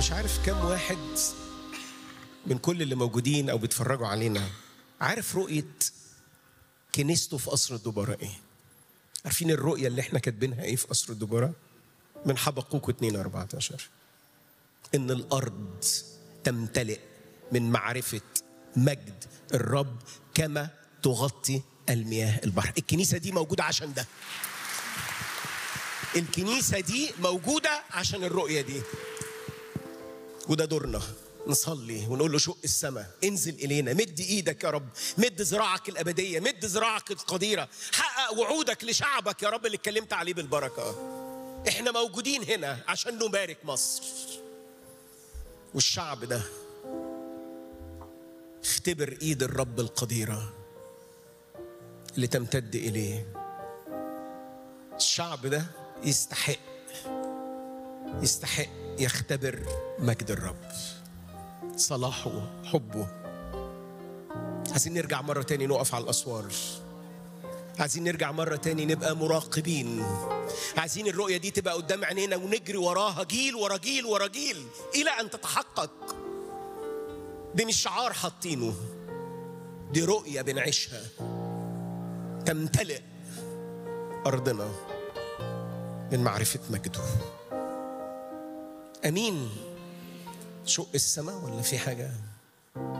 مش عارف كم واحد من كل اللي موجودين او بيتفرجوا علينا عارف رؤيه كنيسته في قصر الدبراء ايه عارفين الرؤيه اللي احنا كاتبينها ايه في قصر الدبراء من حبقوك 2 14 ان الارض تمتلئ من معرفه مجد الرب كما تغطي المياه البحر الكنيسه دي موجوده عشان ده الكنيسه دي موجوده عشان الرؤيه دي وده دورنا نصلي ونقول له شق السماء انزل الينا مد ايدك يا رب مد ذراعك الابديه مد ذراعك القديره حقق وعودك لشعبك يا رب اللي اتكلمت عليه بالبركه احنا موجودين هنا عشان نبارك مصر والشعب ده اختبر ايد الرب القديره اللي تمتد اليه الشعب ده يستحق يستحق يختبر مجد الرب صلاحه حبه عايزين نرجع مرة تاني نقف على الأسوار عايزين نرجع مرة تاني نبقى مراقبين عايزين الرؤية دي تبقى قدام عينينا ونجري وراها جيل ورا جيل ورا جيل إلى أن تتحقق دي مش شعار حاطينه دي رؤية بنعيشها تمتلئ أرضنا من معرفة مجده أمين شق السماء ولا في حاجة